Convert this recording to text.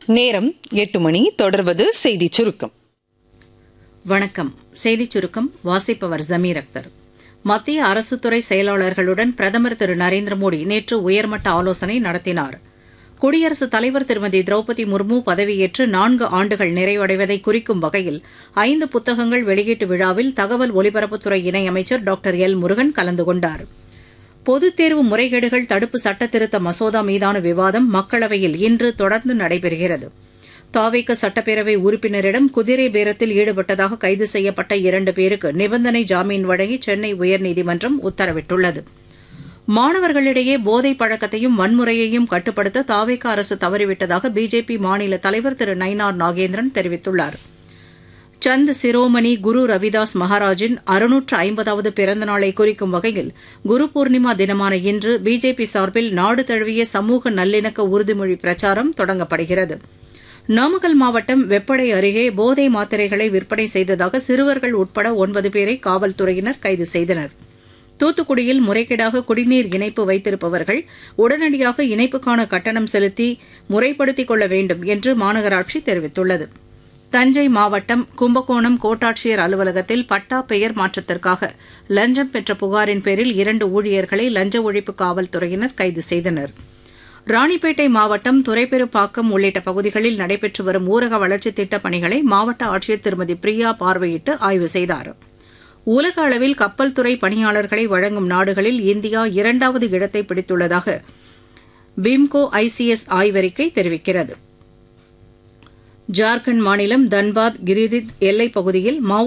நேரம் எட்டு மணி தொடர்வது செய்திச் சுருக்கம் வணக்கம் செய்திச் சுருக்கம் வாசிப்பவர் ஜமீர் அக்தர் மத்திய அரசுத்துறை செயலாளர்களுடன் பிரதமர் திரு நரேந்திர மோடி நேற்று உயர்மட்ட ஆலோசனை நடத்தினார் குடியரசுத் தலைவர் திருமதி திரௌபதி முர்மு பதவியேற்று நான்கு ஆண்டுகள் நிறைவடைவதை குறிக்கும் வகையில் ஐந்து புத்தகங்கள் வெளியீட்டு விழாவில் தகவல் ஒலிபரப்புத்துறை இணையமைச்சர் டாக்டர் எல் முருகன் கலந்து கொண்டார் பொதுத் தேர்வு முறைகேடுகள் தடுப்பு சட்டத்திருத்த மசோதா மீதான விவாதம் மக்களவையில் இன்று தொடர்ந்து நடைபெறுகிறது தாவேக்க சட்டப்பேரவை உறுப்பினரிடம் குதிரை பேரத்தில் ஈடுபட்டதாக கைது செய்யப்பட்ட இரண்டு பேருக்கு நிபந்தனை ஜாமீன் வழங்கி சென்னை உயர்நீதிமன்றம் உத்தரவிட்டுள்ளது மாணவர்களிடையே போதைப் பழக்கத்தையும் வன்முறையையும் கட்டுப்படுத்த தாவேக்க அரசு தவறிவிட்டதாக பிஜேபி மாநில தலைவர் திரு நயினார் நாகேந்திரன் தெரிவித்துள்ளார் சந்த் சிரோமணி குரு ரவிதாஸ் மகாராஜின் அறுநூற்று ஐம்பதாவது பிறந்த நாளை குறிக்கும் வகையில் குரு பூர்ணிமா தினமான இன்று பிஜேபி சார்பில் நாடு தழுவிய சமூக நல்லிணக்க உறுதிமொழி பிரச்சாரம் தொடங்கப்படுகிறது நாமக்கல் மாவட்டம் வெப்படை அருகே போதை மாத்திரைகளை விற்பனை செய்ததாக சிறுவர்கள் உட்பட ஒன்பது பேரை காவல்துறையினர் கைது செய்தனர் தூத்துக்குடியில் முறைகேடாக குடிநீர் இணைப்பு வைத்திருப்பவர்கள் உடனடியாக இணைப்புக்கான கட்டணம் செலுத்தி முறைப்படுத்திக் கொள்ள வேண்டும் என்று மாநகராட்சி தெரிவித்துள்ளது தஞ்சை மாவட்டம் கும்பகோணம் கோட்டாட்சியர் அலுவலகத்தில் பட்டா பெயர் மாற்றத்திற்காக லஞ்சம் பெற்ற புகாரின் பேரில் இரண்டு ஊழியர்களை லஞ்ச ஒழிப்பு காவல்துறையினர் கைது செய்தனர் ராணிப்பேட்டை மாவட்டம் துரைப்பெருப்பாக்கம் உள்ளிட்ட பகுதிகளில் நடைபெற்று வரும் ஊரக வளர்ச்சித் திட்டப் பணிகளை மாவட்ட ஆட்சியர் திருமதி பிரியா பார்வையிட்டு ஆய்வு செய்தார் உலக அளவில் கப்பல் துறை பணியாளர்களை வழங்கும் நாடுகளில் இந்தியா இரண்டாவது இடத்தை பிடித்துள்ளதாக பிம்கோ ஐசிஎஸ் ஆய்வறிக்கை தெரிவிக்கிறது ஜார்க்கண்ட் மாநிலம் தன்பாத் கிரிதித் எல்லைப் பகுதியில் மாவோ